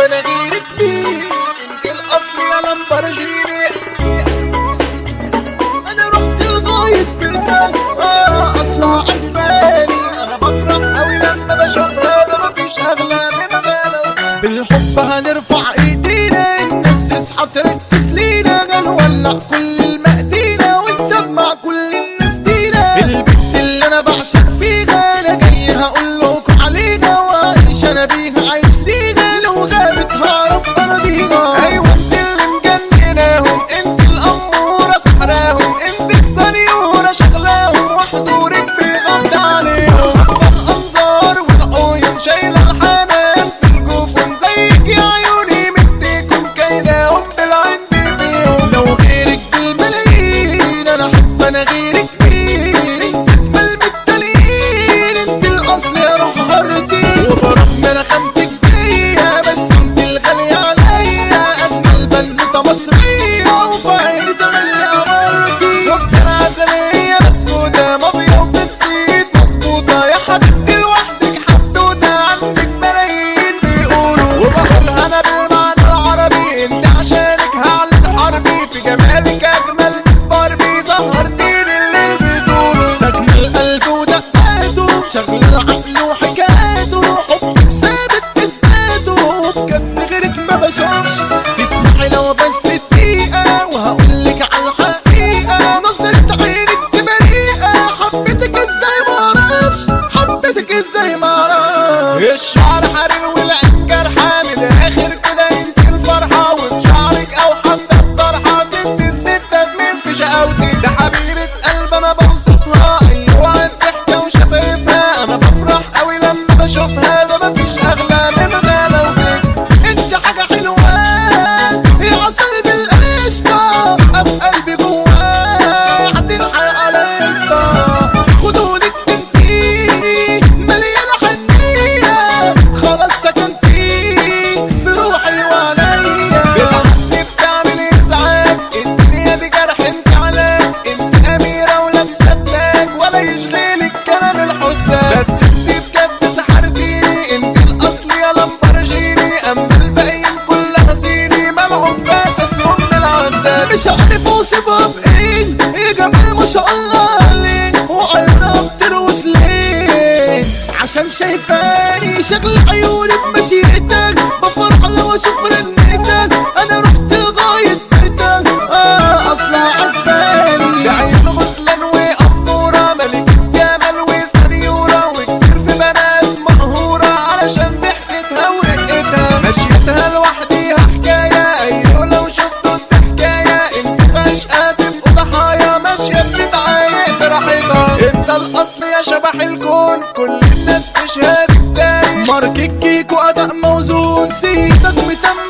انا غيرك كتير الاصل يا لامبرجيني انا رحت لغاية بيتك اه اصلها عجباني انا بفرح اوي لما بشوفها ده مفيش اغلى من غلا بالحب هنرفع ايدينا الناس تصحى تركز لينا هنولع كل المقدينة ونسمع كل الناس بينا البنت اللي انا بعشق فيها انا جاي هقول لكم عليها وعايش انا بيها عايش ليها لو غابت هعرف اراضيها ايوه انت اللي مجنناهم انت الاموره سحراهم انت السنيوره شغلاهم وحضورك بيغطي عليهم الانظار والعيون شايله الحنان في الجفون زيك يا عيوني مديكم كيداهم بالعند فيهم لو غيرك بالملايين انا احب انا غيرك كتير انت اجمل بالتانيين انت الاصل يا روح هرتي وبرغم انا خمتك بيا بس انت الغالية عليا اجمل بنوتة مصرية وفي عيني تملي امرتي سكر عسلية مسكوتة مبيض في السيد مظبوطة يا حبيبتي لوحدك حدوتة عندك ملايين بيقولوا وبقولها انا بالمعنى العربي انت عشانك هعلن حربي في جمالك اجمل من باربي سهرتيني الليل بيدوروا سجن القلب ودقاته شغل العقل وحكاياته حبك ثابت اثباته بجد غيرك ما بشوفش تسمحي لو بس دقيقة وهقولك على الحقيقة نظرة عينك دي بريئة حبيتك ازاي معرفش حبيتك ازاي معرفش الشعر حرير والعين جرحة من الاخر كده انت الفرحة وبشعرك او حتى بطرحة ست الستة اتنين في شقاوتي ده حبيبة قلب انا بوصفها ايوه الضحكة وشفايفها انا بفرح قوي لما بشوفها ده مفيش اغلى من غلاوتك انت حاجة حلوة يا عسل بالقشطة في قلبي جواه عندي الحياة لسه خدوني انتي مليانة حنية خلاص سكنتي في روحي وعليا بتعدي بتعمل ازعاج الدنيا دي جرح انت علاج انت اميرة ولابسة تاج ولا يشغلك كلام الحساد بس انت بجد سحرتيني انت الاصل يا لامبرجيني اما الباقيين كلها زيني ملعوب باسس من العداد مش عارف اوصفها بايه يا جمال ما شاء الله عليك وعيونها بتروس ليه عشان شايفاني شكل عيونك مشيتك بفرح لو اشوف رنتك انا رحت لغاية بيتك اه اصلها عجباني يا عيون غسلان وقبورة ملكة جمال وسريورة وكتير في بنات مقهورة علشان ضحكتها ورقتها مشيتها لوحديها حكاية ايوه لو شفتوا الحكاية انت فجأة تبقوا ضحايا ماشية بتتعايق براحتها انت الاصل يا شبح الكون كل الناس تشهد التاني مارك الكيك واداء موزون سيدك مسمى